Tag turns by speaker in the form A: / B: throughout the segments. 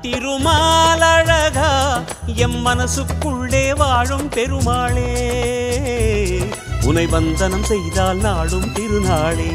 A: திருமாலழகா M மனசுக்குள்ளே வாழும் பெருமாளே உனை வந்தனம் செய்தால் நாடும் திருநாளே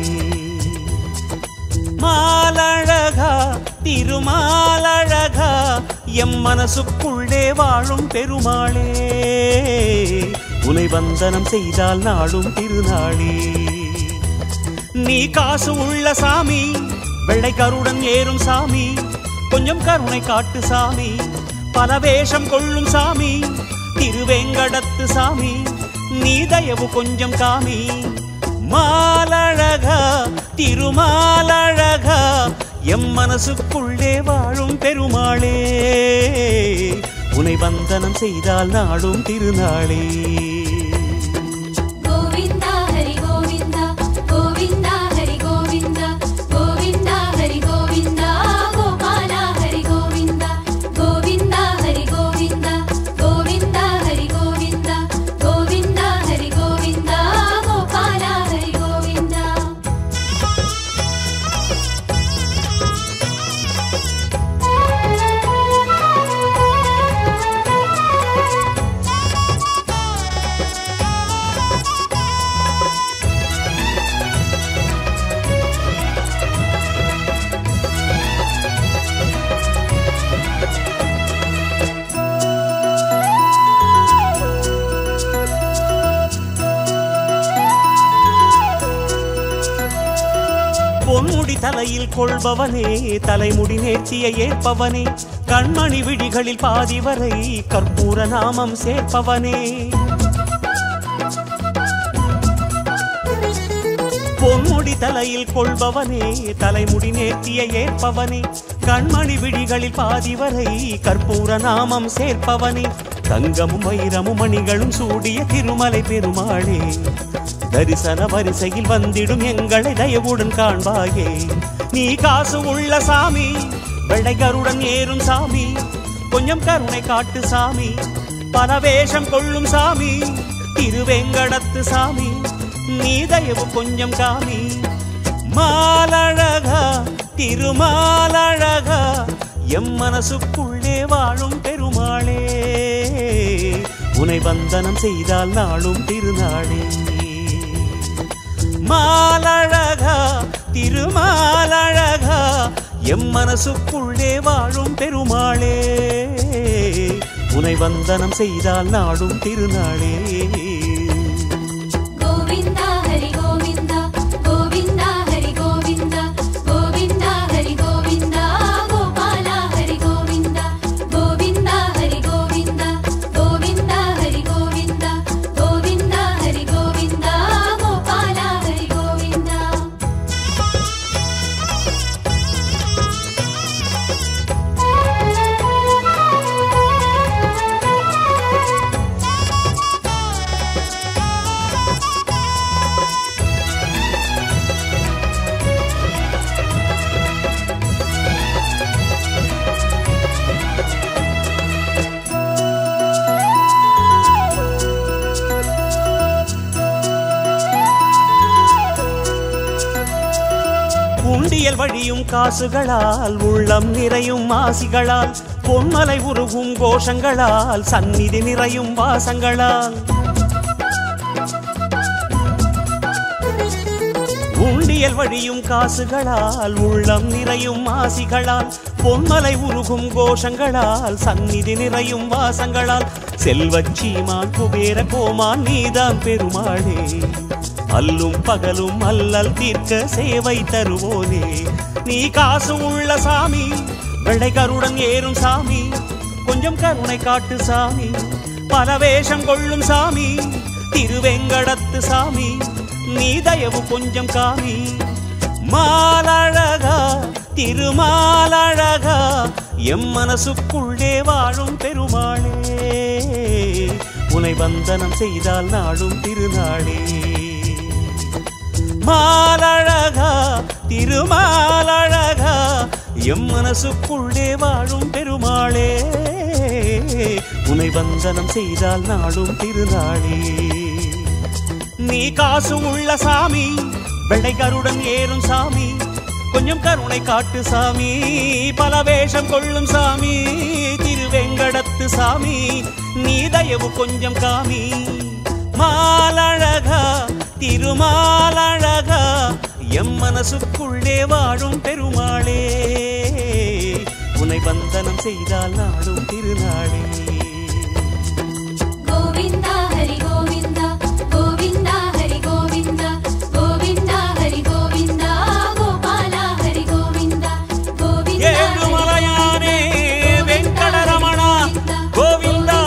A: மாலழகா திருமாலழகா எம் மனசுக்குள்ளே வாழும் பெருமாளே உனை வந்தனம் செய்தால் நாடும் திருநாளே நீ காசு உள்ள சாமி வெள்ளை கருடன் ஏறும் சாமி கொஞ்சம் கருணை காட்டு சாமி பல வேஷம் கொள்ளும் சாமி திருவேங்கடத்து சாமி நீ தயவு கொஞ்சம் காமி மாலழகா திருமாலழகா எம் மனசுக்குள்ளே வாழும் பெருமாளே உனை வந்தனம் செய்தால் நாடும் திருநாளே
B: கோவிந்தா ஹரி கோவிந்தா கோவிந்தா ஹரி கோவிந்தா கோவிந்தா ஹரி கோவிந்தா கோபாலா ஹரி கோவிந்தா கோவிந்தா ஹரி கோவிந்தா கோவிந்தா ஹரி கோவிந்தா கோவிந்தா ஹரி கோவிந்தா கோபாலா ஹரி கோவிந்தா
A: பொன்முடி தலையில் கொள்பவனே தலைமுடி நேர்த்திய ஏற்பவனே கண்மணி விழிகளில் பாதி வரை கற்பூர நாமம் சேர்ப்பவனே பொன்முடி தலையில் கொள்பவனே தலைமுடி நேர்த்திய ஏற்பவனே கண்மணி விழிகளில் பாதி வரை கற்பூர நாமம் சேர்ப்பவனே தங்கமும் வைரமும் மணிகளும் சூடிய திருமலை பெருமாளே தரிசன வரிசையில் வந்திடும் எங்களை தயவுடன் காண்பாயே நீ காசு உள்ள சாமி வெள்ளைகருடன் ஏறும் சாமி கொஞ்சம் கருணை காட்டு சாமி பல வேஷம் கொள்ளும் சாமி திருவேங்கடத்து சாமி நீ தயவு கொஞ்சம் காமி மாலழகா திருமாலழகா எம் மனசுக்குள்ளே வாழும் பெருமாளே உனை வந்தனம் செய்தால் நாளும் திருநாளே மாலழகா திருமாலழகா எம் மனசுக்குள்ளே வாழும் பெருமாளே உனை வந்தனம் செய்தால் நாடும் திருநாளே
B: கோவிந்தா ஹரி கோவிந்தா கோவிந்தா ஹரி கோவிந்தா கோவிந்தா ஹரி கோவிந்தா கோபாலா ஹரி கோவிந்தா கோவிந்தா ஹரி கோவிந்தா கோவிந்தா ஹரி கோவிந்தா கோவிந்தா ஹரி கோவிந்தா கோபாலா ஹரி கோவிந்தா
A: உண்டியல் வழியும் காசுகளால் உள்ளம் நிறையும் ஆசிகளால் பொன்மலை உருகும் கோஷங்களால் சந்நிதி நிறையும் வாசங்களால் உண்டியல் வழியும் காசுகளால் உள்ளம் நிறையும் ஆசிகளால் பொன்மலை உருகும் கோஷங்களால் சந்நிதி நிறையும் வாசங்களால் செல்வச் சீமான் குபேர கோமான் நீதான் பெருமாளே அல்லும் பகலும் அல்லல் தீர்க்க சேவை தருவோனே நீ காசு உள்ள சாமி வெள்ளை கருடன் ஏறும் சாமி கொஞ்சம் கருணை காட்டு சாமி பல வேஷம் கொள்ளும் சாமி திருவெங்கடத்து சாமி நீ தயவு கொஞ்சம் காமி மாலழகா திருமாலழகா எம் மனசுக்குள்ளே வாழும் பெருமாளே உனை வந்தனம் செய்தால் நாடும் திருநாளே மாலழகா திருமாலழகா எம் மனசுக்குள்ளே வாழும் பெருமாளே உனை வந்தனம் செய்தால் நாடும் திருநாளே நீ காசு உள்ள சாமி வெள்ளை கருடன் ஏறும் சாமி கொஞ்சம் கருணை காட்டு சாமி பல வேஷம் கொள்ளும் சாமி திருவெங்கடத்து சாமி நீ தயவு கொஞ்சம் காமி மாலழகா திருமாலழகா எம் மனசுக்குள்ளே வாழும் பெருமாளே உனை வந்தனம் செய்தால் நாடும் திருநாளே
B: கோவிந்தா ஹரி கோவிந்தா கோவிந்தா ஹரி கோவிந்தா கோவிந்தா ஹரி கோவிந்தா கோபாலா ஹரி கோவிந்தா கோவிந்தா
A: ஏழுமலையானே வெங்கடரமணா கோவிந்தா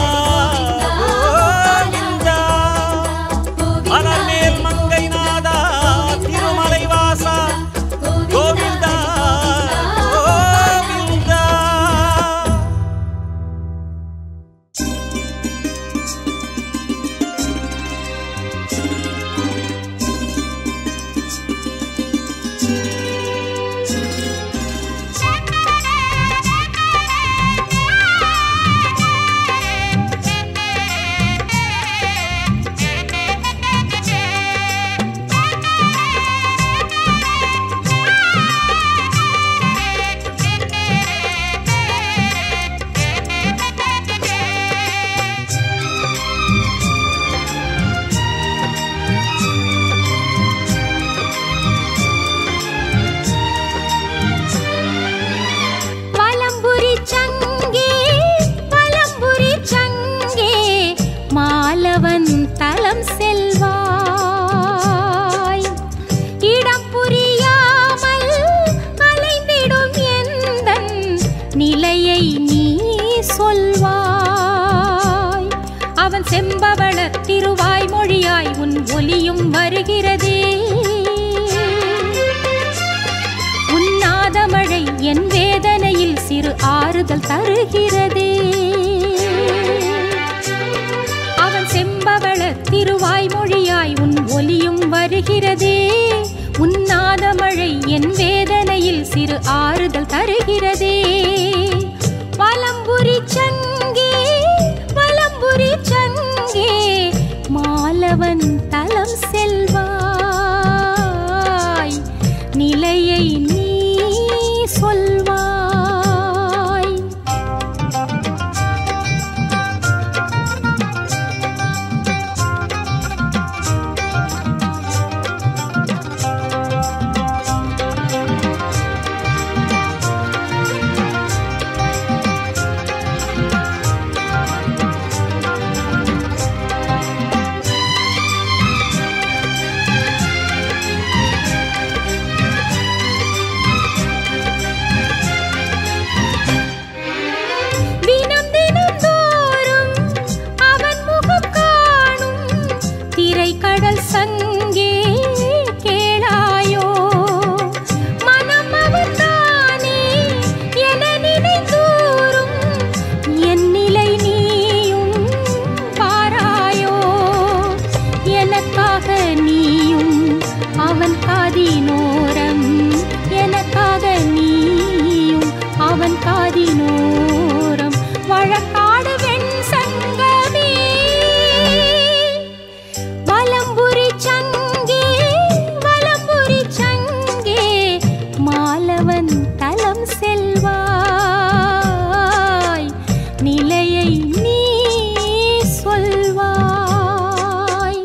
A: கோவிந்தா அலமேல் மங்கை நாதா திருமலை வாசா கோவிந்தா கோவிந்தா
C: வலம்புரி சங்கே வலம்புரி சங்கே மாலவன் தலம் செல்வாய் இடம் புரியாமல் அலைந்திடும் எந்தன் நிலையை நீ சொல்வாய் அவன் செம்பவள திருவாய் மொழியாய் உன் ஒலியும் வருகிறதே உன்னாத மழை என் வேதனையில் சிறு ஆறுதல் தருகிறதே அவன் செம்பவள திருவாய் மொழியாய் உன் ஒலியும் வருகிறதே உன்னாத மழை என் வேதனையில் சிறு ஆறுதல் தருகிறதே வலம்புரி சங்கே வலம்புரி சங்கே மாலவன் தலம் செல்வாய் நிலையை நீ சொல்வாய் தினம் தினம் தோறும் அவன் முகம் காணும் திரைக்கடல் சங்கே கேளாயோ மனம் அவன் தானே என நினைந்தூரும் என் நிலை நீயும் பாராயோ எனக்காக நீயும் அவன் காதினோரம் எனக்காக நீயும் அவன் காதினோரம் வழக்காடு வெண் சங்கமே வலம்புரி சங்கே வலம்புரி சங்கே மாலவன் தலம் செல்வாய் நிலையை நீ சொல்வாய்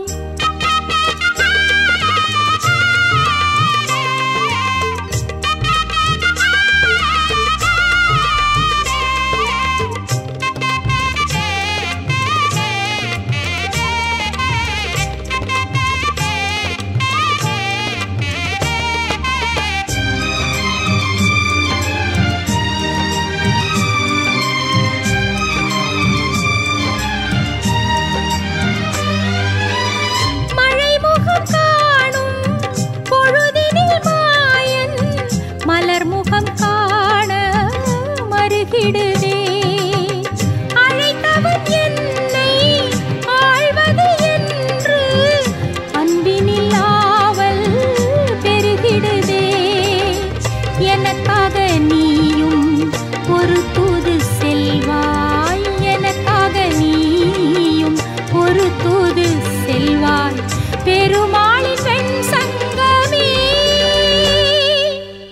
C: மழைமுகம் காணும் பொழுதினில் மாயன் மலர் முகம் காண மருகிடுதே அழைத்தவன் என்னை ஆழ்வது என்று அன்பினில் ஆவல் பெருகிடுதே எனக்காக நீயும் ஒரு தூது செல்வாய் எனக்காக நீயும் ஒரு தூது செல்வாய் பெருமாளின் பெண் சங்கமே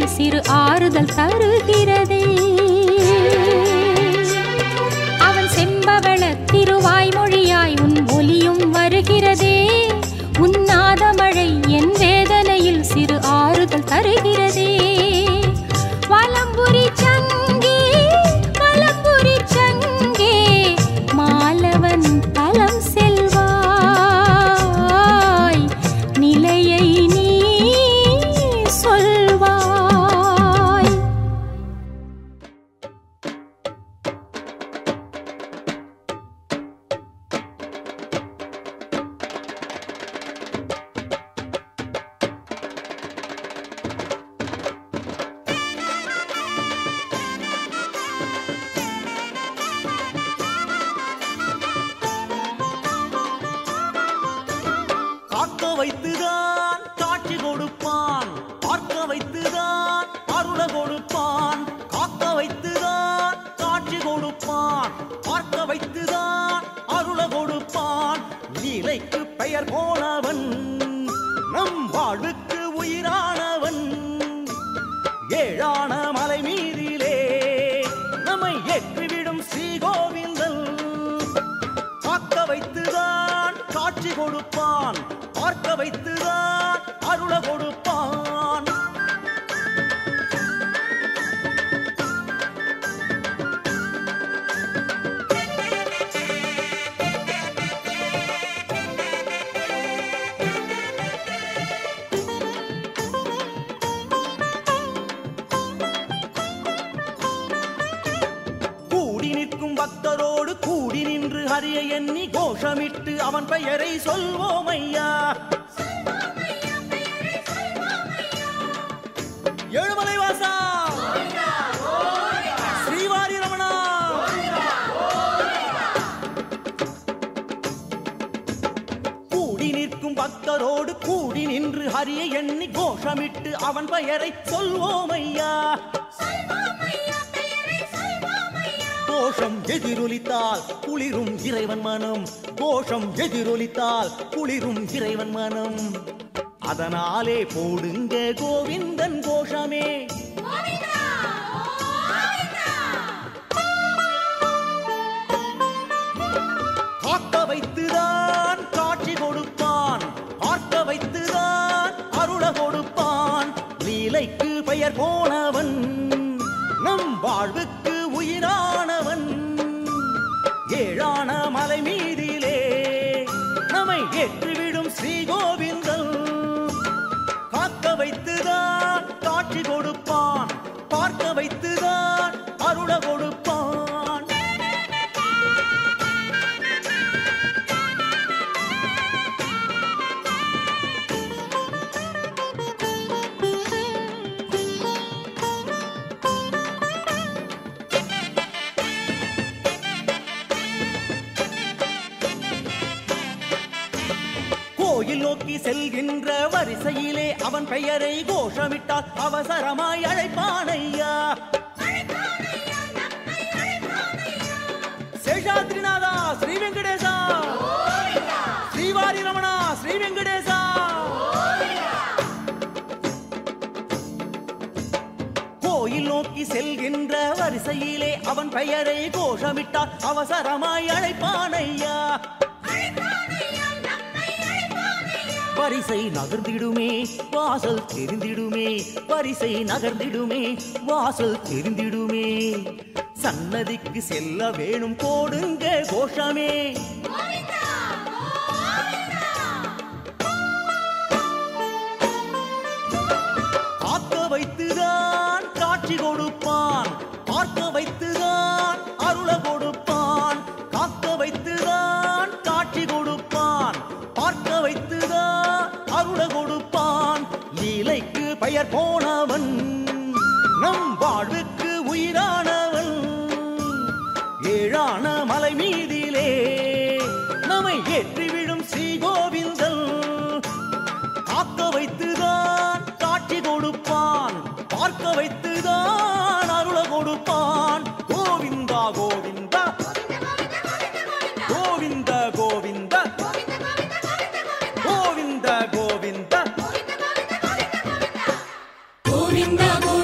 C: மலைமீதில் சிறு ஆறுதல் தருகிறதே அவன் செம்பவள திருவாய்மொழியாய் உன் ஒலியும் வருகிறதே உன்னாத மழை என் வேதனையில் சிறு ஆறுதல் தருகிறதே வலம்புரி சங்கே வலம்புரி சங்கே மாலவன் தலம் செல்வாய் நிலையை நீ சொல்வாய்
A: காக்க வைத்துதான் காட்சி கொடுப்பான் பார்க்க வைத்துதான் அருள கொடுப்பான் காக்க வைத்துதான் காட்சி கொடுப்பான் பார்க்க வைத்துதான் அருள கொடுப்பான் நீலைக்கு பெயர் போனவன் நம் வாழ்வுக்கு உயிரானவன் ஏழான மலை மீதிலே நம்மை ஏற்றிவிடும் ஸ்ரீகோவிந்தன் காக்க வைத்துதான் காட்சி கொடுப்பான் பார்க்க வைத்துதான் அருள கொடுப்பான் கூடி நிற்கும் பக்தரோடு கூடி நின்று ஹரிய எண்ணி கோஷமிட்டு அவன் பெயரை சொல்வோம் ஐயா ஏழுமலை வாசா ஸ்ரீவாரி ரமணா கூடி நிற்கும் பக்தரோடு கூடி நின்று ஹரிய எண்ணி கோஷமிட்டு அவன் பெயரை சொல்வோம் ஐயா கோஷம் எதிரொலித்தால் குளிரும் இறைவன் மனம் கோஷம் எதிரொலித்தால் குளிரும் இறைவன் மனம் அதனாலே போடுங்க கோவிந்தன் கோஷமே காக்க வைத்துதான் காட்சி கொடுப்பான் பார்க்க வைத்துதான் அருள கொடுப்பான் லீலைக்கு பெயர் போனவன் நம் வாழ்வுக்கு உயிரானவன் ஏழான மலை மீதிலே நம்மை ஏற்றிவிடும் ஸ்ரீகோவிந்தன் காக்க வைத்துதான் காட்சி கொடுப்பான் பார்க்க வைத்துதான் அருள கொடுப்பான் கோயில் நோக்கி செல்கின்ற வரிசையிலே அவன் பெயரை கோஷமிட்டால் அவசரமாய் அழைப்பானையா சேஷாத்ரிநாதா ஸ்ரீ வெங்கடேசா ஸ்ரீவாரி ரமணா ஸ்ரீ வெங்கடேசா கோயில் நோக்கி செல்கின்ற வரிசையிலே அவன் பெயரை கோஷமிட்டால் அவசரமாய் அழைப்பானையா வரிசை நகர்ந்திடுமே வாசல் தெரிந்திடுமே வரிசை நகர்ந்திடுமே வாசல் தெரிந்திடுமே சன்னதிக்கு செல்ல வேணும் போடுங்க கோஷமே காக்க வைத்துதான் காட்சி கொடுப்பான் பார்க்க வைத்துதான் அருள கொடுப்பான் காக்க வைத்துதான் காட்சி கொடுப்பான் பார்க்க வைத்துதான் அருள கொடுப்பான் லீலைக்கு பெயர் போனவன் நம் வாழ்வுக்கு உயிரானவன் ஏழான மலை மீதிலே நம்மை ஏற்றிவிடும் ஸ்ரீகோவிந்தன் காக்க வைத்துதான் காட்சி கொடுப்பான் பார்க்க வைத்துதான் அருள கொடுப்பான் கோவிந்தா கோவிந்தா கோவிந்த கோவிந்த கோவிந்த கோவிந்த
B: கோவிந்தா கோவிந்தா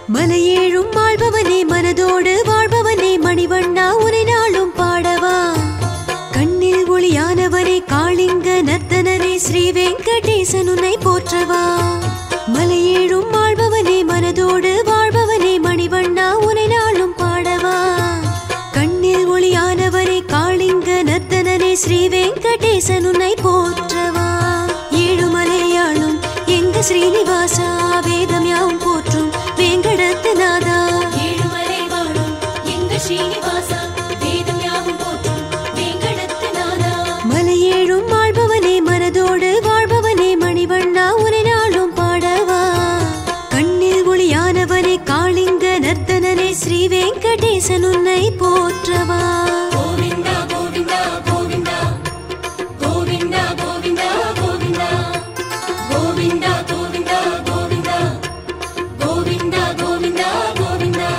D: மலையேழும் வாழ்பவனே மனதோடு வாழ்பவனே மணிவண்ணா உனை நாளும் பாடவா கண்ணில் ஒளியானவனே காளிங்க நர்த்தனனே ஸ்ரீ வெங்கடேசன் உன்னை போற்றவா மலையேழும் வாழ்பவனே மனதோடு வாழ்பவனே மணிவண்ணா உனை நாளும் பாடவா கண்ணில் ஒளியானவனே காளிங்க நர்த்தனனே ஸ்ரீ வெங்கடேசன் உன்னை போற்றவா ஏழுமலையாளும் எங்க ஸ்ரீனிவாசா வேதம் யாவும் போற்றும் வேங்கடத்து நாதா
B: ஏழுமலை வாழும் எங்க ஸ்ரீனிவாசா வேதம் யாவும் போற்றும் வேங்கடத்து நாதா
D: மலையேழும் வாழ்பவனே மனதோடு வாழ்பவனே மணிவண்ணா உரை நாளும் பாடவா கண்ணில் ஒளியானவனே காளிங்க நர்த்தனனே ஸ்ரீ வெங்கடேசன் உன்னை போற்றவா
B: கோவிந்தா கோவிந்தா கோவிந்தா கோவிந்தா கோவிந்தா கோவிந்தா கோவிந்தா கோவிந்தா கோவிந்தா கோவிந்தா கோவிந்தா கோவிந்தா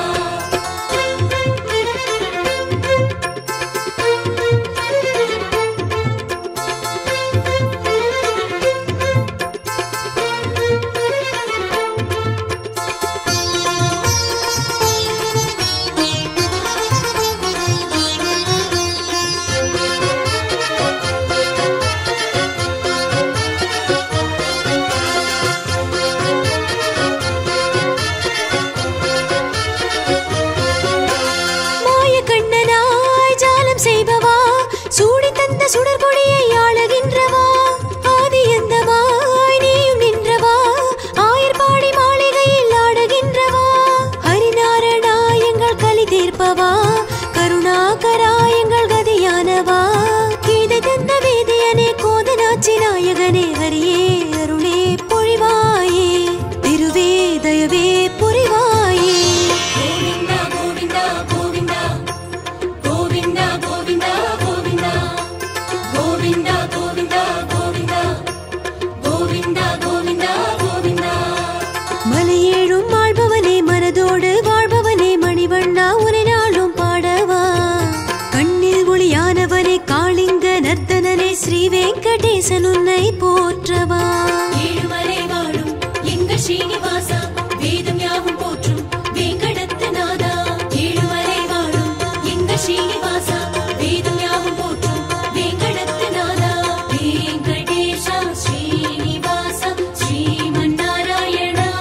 D: மாய கண்ணனாய் ஜாலம் செய்பவா சூடி தந்த சுடர்கொடியை ஆளுகின்றவா ஆதி எந்தமாய் நீயும் நின்றவா ஆயர்பாடி மாளிகையில் ஆடுகின்றவா ஹரிநாரணா எங்கள் கலி தீர்ப்பவா கருணாகரா எங்கள் கதியானவா கீதை தந்த வேதியனே கோதனாச்சி நாயகனே ஹரியே அருளே பொழிவாயே திருவே தயவே புரிவாயே
B: கோவிந்தா கோவிந்தா கோவிந்தா கோவிந்தா கோவிந்தா கோவிந்தா கோவிந்தா கோவிந்தா கோவிந்தா கோவிந்தா கோவிந்தா கோவிந்தா
D: மலையேழும் வாழ்பவனே மனதோடு வாழ்பவனே மணிவண்ணா உரை நாளும் பாடவா கண்ணில் ஒளியானவனே காளிங்க நர்த்தனனே ஸ்ரீ வெங்கடேசன் உன்னை போற்றவா
B: ஏழுமலை வாழும் எங்க ஸ்ரீனிவாசா வேதம் யாவும் போற்றும் வேங்கடத்து நாதா ஏழுமலை வாழும் எங்க ஸ்ரீனிவாசா வேதம் யாவும் போற்றும் வேங்கடத்து நாதா வேங்கடேஷா ஸ்ரீனிவாசா ஸ்ரீமன்னாராயணா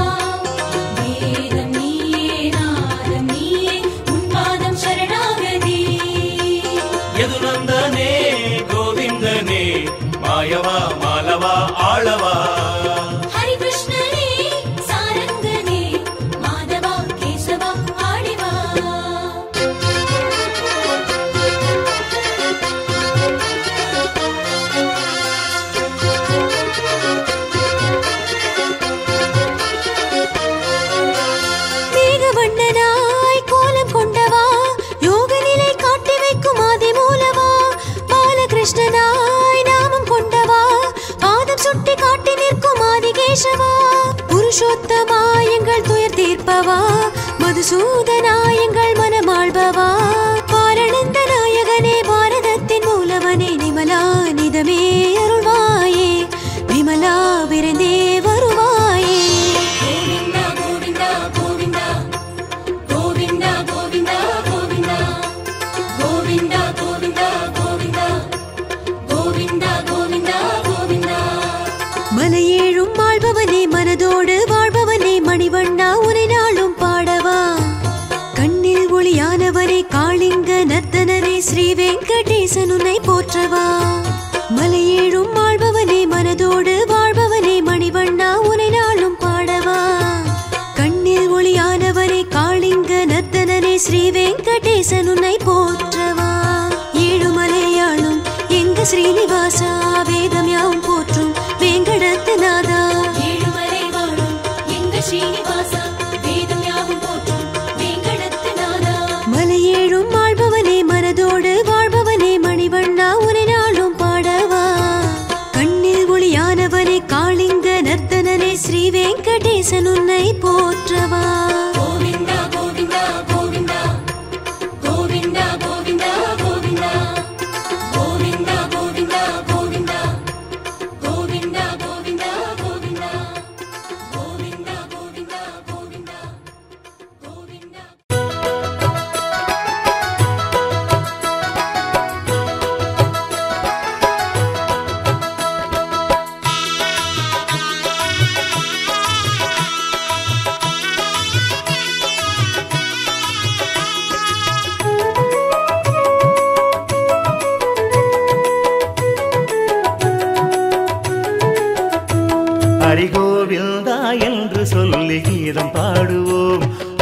B: வேதம் நீயே நாதம் நீயே உன் பாதம் சரணாகதி
A: எதுநந்தனே கோவிந்தனே மாயவா மாலவா ஆளவா
B: ஹரி கிருஷ்ணனே சாரங்கனே மாதவா கேசவா ஆடிவா
D: மேகவண்ணனாய் கோலம் கொண்டவா யோக நிலை காட்டி வைக்கும் ஆதி மூலவா பாலகிருஷ்ணனாய் நாமம் கொண்டவா பாதம் சுட்டி காட்டி நிற்கும் ஆதிகேசவா புருஷோத்தமா எங்கள் துயர் தீர்ப்பவா மதுசூதனா எங்கள் மனமாள்பவா பாரணந்த நாயகனே பாரதத்தின் மூலவனே நிமலா நிதமே அருள்வாயே விமலா விரைந்தே வருவாயே
B: கோவிந்தா கோவிந்தா கோவிந்தா கோவிந்தா கோவிந்தா கோவிந்தா கோவிந்தா கோவிந்தா கோவிந்தா கோவிந்தா கோவிந்தா கோவிந்தா
D: மலையேழும் வாழ்பவனே மனதோடு வாழ்பவனே மணிவண்ணா உரை நாளும் பாடவா கண்ணில் ஒளியானவனே காளிங்க நர்த்தனரே ஸ்ரீ வெங்கடேசன் உன்னை போற்றவா மலையேழும் வாழ்பவனே மனதோடு வாழ்பவனே மணிவண்ணா உரை நாளும் பாடவா கண்ணில் ஒளியானவனே காளிங்க நர்த்தனரே ஸ்ரீ வெங்கடேசன் உன்னை போற்றவா ஏழுமலையாளும் எங்க ஸ்ரீனிவாசா வேதம் யாவும் போற்றும் வேங்கடத்து நாதா
B: ஏழுமலை வாழும் எங்க ஸ்ரீனிவாசா வேதம் யாவும் போற்றும் வேங்கடத்து நாதா
D: மலையேழும் வாழ்பவனே மனதோடு வாழ்பவனே மணிவண்ணா உரை நாளும் பாடவா கண்ணில் ஒளியானவனே காளிங்க நர்த்தனனே ஸ்ரீ வெங்கடேசன் உன்னை போற்றவா
B: கோவிந்தா கோவிந்தா கோவிந்தா கோவிந்தா கோவிந்தா கோவிந்தா கோவிந்தா கோவிந்தா கோவிந்தா கோவிந்தா கோவிந்தா கோவிந்தா கோவிந்தா கோவிந்தா கோவிந்தா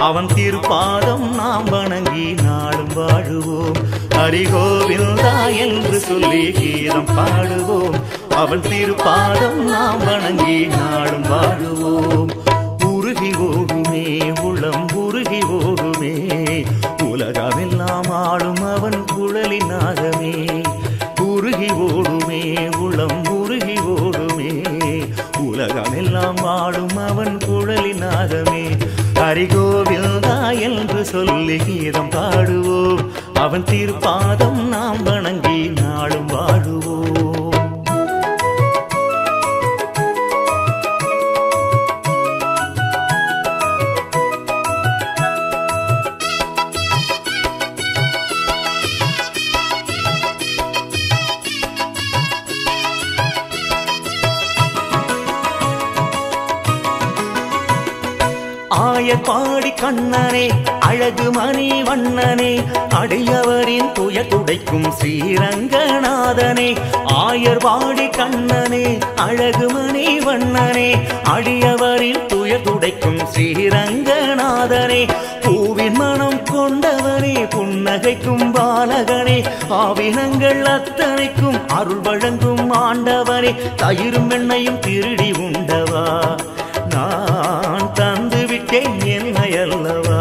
E: அவன் திருப்பாதம் நாம் வணங்கி நாளும் வாழுவோம் ஹரிகோவிந்தா என்று சொல்லி கீதம் பாடுவோம் அவன் திருப்பாதம் நாம் வணங்கி நாளும் வாழுவோம் உருகி ஓடுமே உளம் உருகி ஓடுமே உலகமெல்லாம் ஆளும் அவன் குழலின் நாகமே உருகி ஓடுமே உளம் உருகி ஓடுமே உலகமெல்லாம் ஆளும் அவன் குழலின் நாகமே ஹரிகோவில்தா என்று சொல்லி கீதம் பாடுவோம் அவன் திருப்பாதம் நாம் வணங்கி நாளும் வாழுவோம் ஆயர் பாடி கண்ணனே அழகு மணி வண்ணனே அடியவரின் துயர் துடைக்கும் ஸ்ரீரங்கநாதனே ஆயர் பாடி கண்ணனே அழகு மணி வண்ணனே அடியவரின் துயர் துடைக்கும் ஸ்ரீரங்கநாதனே பூவின் மனம் கொண்டவனே புன்னகைக்கும் பாலகனே ஆவினங்கள் அத்தனைக்கும் அருள் வழங்கும் ஆண்டவனே தயிரும் வெண்ணையும் திருடி உண்டவா நான் தந்து விட்டேன் என்னை அல்லவா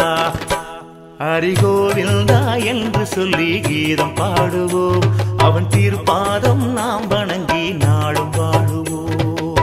E: ஹரிகோவில்தா என்று சொல்லி கீதம் பாடுவோம் அவன் தீர்ப்பாதம் நாம் வணங்கி நாளும் வாழுவோம்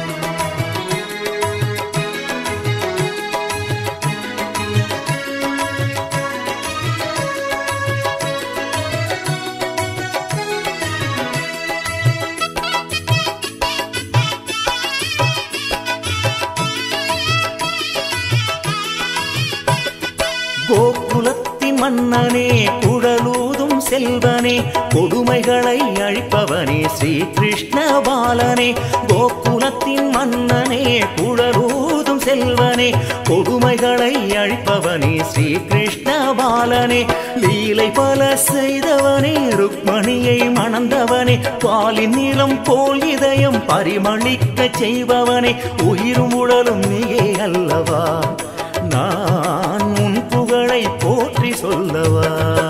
E: கோகுலத்தின் மன்னனே குழலூதும் செல்வனே கொடுமைகளை அழிப்பவனே ஸ்ரீ கிருஷ்ண பாலனே கோகுலத்தின் மன்னனே குழலூதும் செல்வனே கொடுமைகளை அழிப்பவனே ஸ்ரீ கிருஷ்ண பாலனே லீலை பல செய்தவனே ருக்மணியை மணந்தவனே பாலின் நிலம் போல் இதயம் பரிமளிக்க செய்பவனே உயிரும் உடலும் நீயே அல்லவா நான் உன் புகழை போற்றி சொல்லவா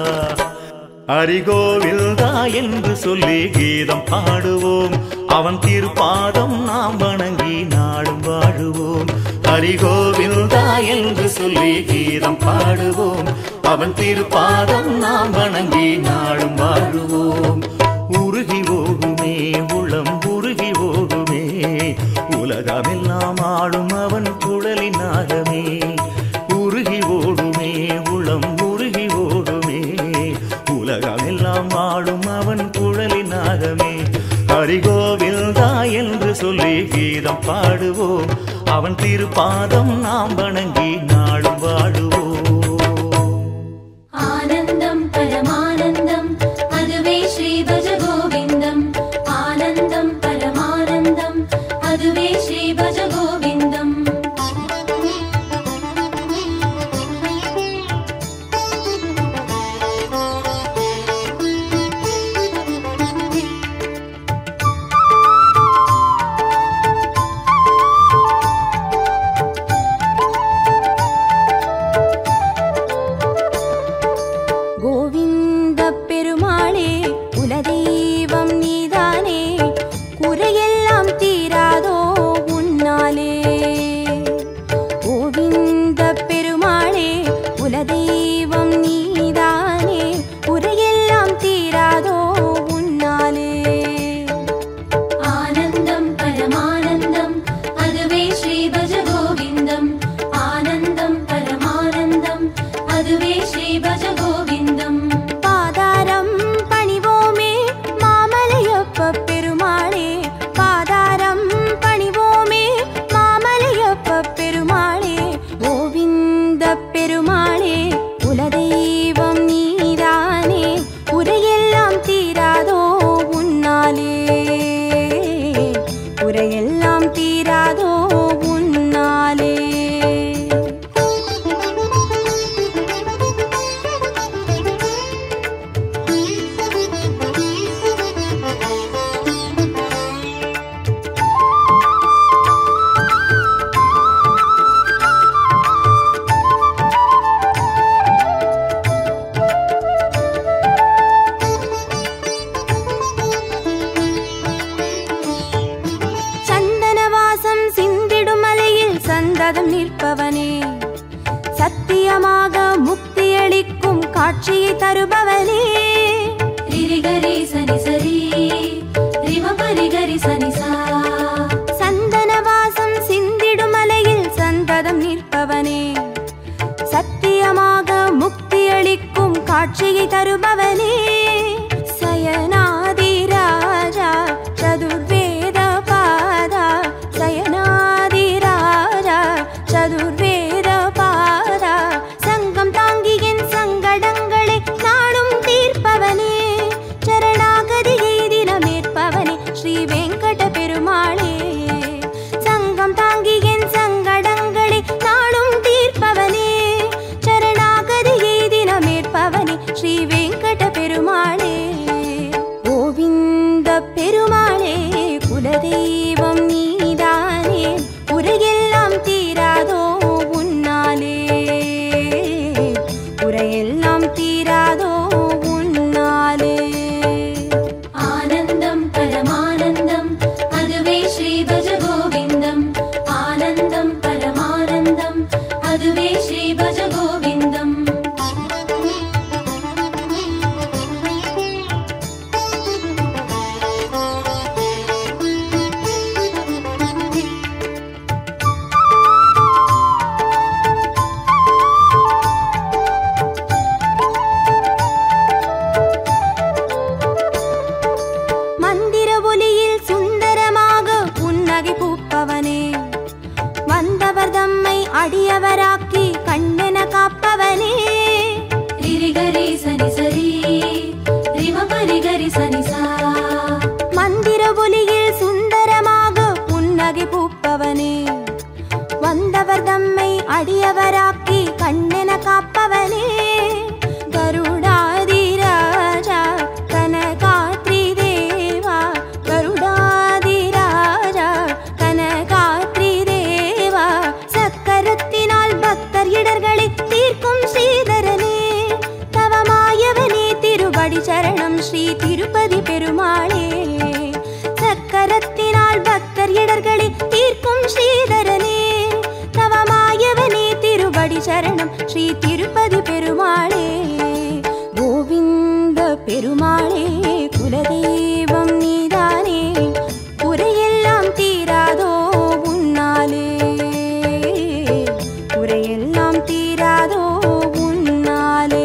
E: ஹரிகோவில்தா என்று சொல்லி கீதம் பாடுவோம் அவன் திருப்பாதம் நாம் வணங்கி நாடும் வாழுவோம் ஹரிகோவில்தா என்று சொல்லி கீதம் பாடுவோம் அவன் திருப்பாதம் நாம் வணங்கி நாடும் வாழுவோம் உருகி ஓடுமே உளம் உருகி ஓடுமே உலகமெல்லாம் ஆளும் அவன் குழலின் நாகமே உருகி ஓடுமே உளம் உருகி ஓடுமே உலகமெல்லாம் ஆளும் அவன் குழலின் நாகமே ஹரிகோவில்தா என்று சொல்லி கீதம் பாடுவோம் அவன் திருப்பாதம் நாம் வணங்கி நாளும் வாழுவோம்
B: ஆனந்தம் பரமானந்தம் அதுவே ஸ்ரீ பஜ கோவிந்தம் ஆனந்தம் பரமானந்தம் அதுவே ஸ்ரீ பஜ கோவிந்தம்
E: ஆ
D: சத்தியமாக முக்தியளிக்கும் காட்சியை தருபவனே
B: ரிரி கரி சனி சரி ரிம பரி கரி சனி சா
D: சந்தனவாசம் சிந்திடும் மலையில் சந்ததம் நிற்பவனே சத்தியமாக முக்தியளிக்கும் காட்சியை தருபவனே சயனாதி ராஜா சதுர்வேத பாதா சயனாதி ராஜா சதுர்வேத பாதா சங்கம் தாங்கி என் சங்கடங்களை நாளும் தீர்ப்பவனே சரணாகதியை தினமேற்பவனே ஸ்ரீ வெங்கட பெருமாளே சங்கம் தாங்கி என் சங்கடங்களை நாளும் தீர்ப்பவனே சரணாகதியை தினமேற்பவனே ஸ்ரீ வெங்கட பெருமாளே கோவிந்த பெருமாளே குலதெய்வம் நீதானே உரையெல்லாம் தீராதோ உன்னாலே உரையெல்லாம் தீராதோ உன்னாலே
B: ஆனந்தம் பரமானந்தம் அதுவே ஸ்ரீ பஜ கோவிந்தம் ஆனந்தம் பரமானந்தம் அதுவே ஸ்ரீ பஜ கோவிந்தம்
D: மந்திர ஒலியில் சுந்தரமாக புன்னகை பூப்பவனே வந்தவர் தம்மை அடியவராக்கி கண்ணென காப்பவனே
B: ரிரி கரி சனி சரி ரிம பரி கரி சனி சா
D: மந்திர ஒலியில் சுந்தரமாக புன்னகை பூப்பவனே வந்தவர் தம்மை அடியவராக்கி கண்ணென காப்பவனே கருடாதி ராஜா கனகாத்ரி தேவா கருடாதி ராஜா கனகாத்ரி தேவா சக்கரத்தினால் பக்தர் இடர்களை தீர்க்கும் ஸ்ரீதரனே தவமாயவனே திருபடி சரணம் ஸ்ரீ திருப்பதி பெருமாளே சக்கரத்தினால் பக்தர் இடர்களை தீர்க்கும் ஸ்ரீதரனே தவமாயவனே திருபடி சரணம் ஸ்ரீ திருப்பதி பெருமாளே கோவிந்த பெருமாளே குலதெய்வம் நீதானே குறையெல்லாம் தீராதோ உன்னாலே குறையெல்லாம் தீராதோ உன்னாலே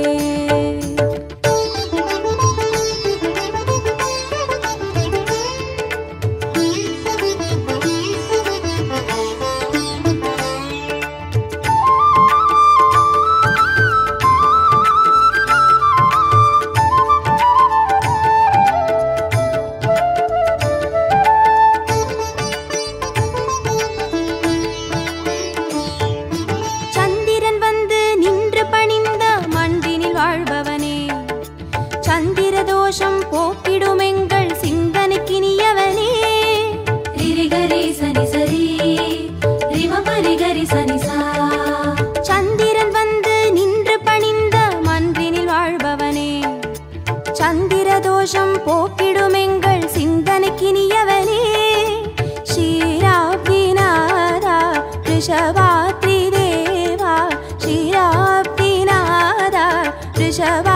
D: சந்திரன் வந்து நின்று பணிந்த மண்பினில் வாழ்பவனே சந்திர தோஷம் போக்கிடும் எங்கள் சிந்தனைக்கினியவனே
B: ரிரி கரி சனி சரி ரிம பரி கரி சனி சா
D: சந்திரன் வந்து நின்று பணிந்த மன்றினில் வாழ்பவனே சந்திர தோஷம் போக்கிடும் எங்கள் சிந்தனைக்கினியவனே ஸ்ரீராப்திநாதா ரிஷபாத்ரி தேவா ஸ்ரீராப்திநாதா ரிஷப